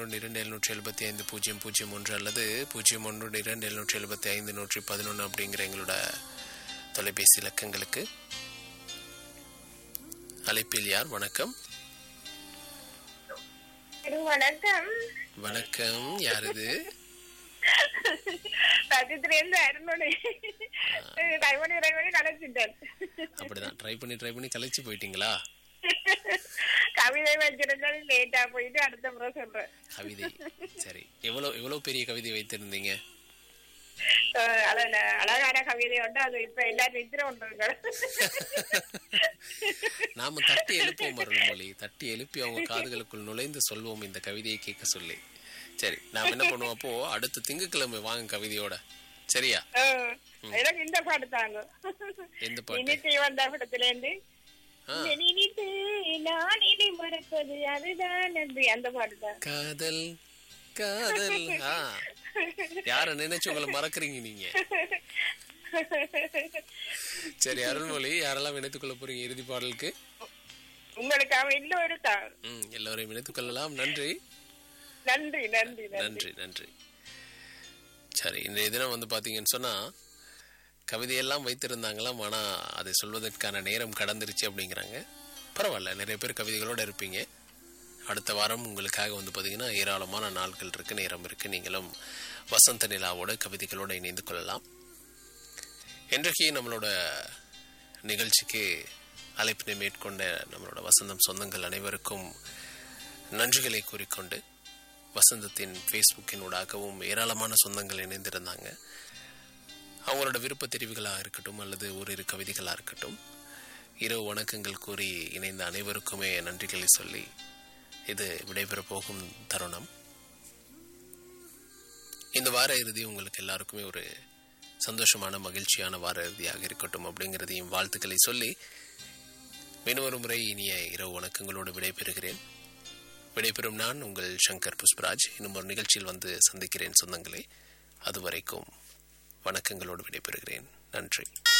ஒன்று இரண்டு எழுநூற்றி எழுபத்தி ஐந்து பூஜ்ஜியம் பூஜ்ஜியம் ஒன்று அல்லது பூஜ்ஜியம் ஒன்று இரண்டு எழுநூற்றி எழுபத்தி ஐந்து நூற்றி பதினொன்று அப்படிங்கிற எங்களோட தொலைபேசி இலக்கங்களுக்கு அழைப்பில் யார் வணக்கம் வணக்கம் வணக்கம் யார் இது சத்தியத்திலேருந்து அருணோடு டைமணி டைமணி கலைச்சிட்டேன் அப்படிதான் ட்ரை பண்ணி ட்ரை பண்ணி கலைச்சு போயிட்டீங்களா கவிதை வச்சிருந்தது லேட்டா போயிட்டு அடுத்த முறை சொல்றேன் கவிதை சரி எவ்வளோ எவ்வளோ பெரிய கவிதை வைத்திருந்தீங்க அஹ் அழ- அழகான கவிதை உண்டு அது இப்ப எல்லாரும் நித்திர ஒன்றுங்க நாம தட்டி எழுப்புவோம் அருள்மொழி தட்டி எழுப்பி அவங்க காதுகளுக்குள் நுழைந்து சொல்வோம் இந்த கவிதையை கேட்க சொல்லி சரி நாம் என்ன பண்ணுவோம் அப்போ அடுத்த திங்கட்கிழமை வாங்க கவிதையோட சரியா எனக்கு இந்த பாட்டு தாங்க எந்த பாட்டு நினைத்து வந்த படத்துல இருந்து ஆ, நினைத்து நான் இதை மறப்பது அதுதான் நன்றி அந்த பாட்டு தான் காதல் காதல் ஆ யார நினைச்சு உங்களை மறக்கறீங்க நீங்க சரி அருள்மொழி யாரெல்லாம் இணைத்துக் கொள்ள போறீங்க இறுதி பாடலுக்கு உங்களுக்காக இன்னொரு தான் ம் எல்லோரையும் இணைத்துக் கொள்ளலாம் நன்றி நன்றி நன்றி நன்றி நன்றி நன்றி சரி இன்றைய தினம் வந்து பார்த்தீங்கன்னு சொன்னா கவிதையெல்லாம் வைத்திருந்தாங்களாம் ஆனா அதை சொல்வதற்கான நேரம் கடந்துருச்சு அப்படிங்கிறாங்க பரவாயில்ல நிறைய பேர் கவிதைகளோட இருப்பீங்க அடுத்த வாரம் உங்களுக்காக வந்து பார்த்தீங்கன்னா ஏராளமான நாட்கள் இருக்கு நேரம் இருக்கு நீங்களும் வசந்த நிலாவோட கவிதைகளோட இணைந்து கொள்ளலாம் இன்றைக்கு நம்மளோட நிகழ்ச்சிக்கு அழைப்பினை மேற்கொண்ட நம்மளோட வசந்தம் சொந்தங்கள் அனைவருக்கும் நன்றிகளை கூறிக்கொண்டு வசந்தத்தின் ஃபேஸ்புக்கினூடாகவும் ஏராளமான சொந்தங்கள் இணைந்திருந்தாங்க அவங்களோட விருப்ப தெரிவுகளாக இருக்கட்டும் அல்லது ஓரிரு கவிதைகளாக இருக்கட்டும் இரவு வணக்கங்கள் கூறி இணைந்த அனைவருக்குமே நன்றிகளை சொல்லி இது விடைபெறப் போகும் தருணம் இந்த வார இறுதி உங்களுக்கு எல்லாருக்குமே ஒரு சந்தோஷமான மகிழ்ச்சியான வார இறுதியாக இருக்கட்டும் அப்படிங்கிறதையும் வாழ்த்துக்களை சொல்லி மீண்டும் ஒரு முறை இனிய இரவு வணக்கங்களோடு விடைபெறுகிறேன் விடைபெறும் நான் உங்கள் சங்கர் புஷ்பராஜ் இன்னும் ஒரு நிகழ்ச்சியில் வந்து சந்திக்கிறேன் சொந்தங்களே அதுவரைக்கும் வணக்கங்களோடு விடைபெறுகிறேன் நன்றி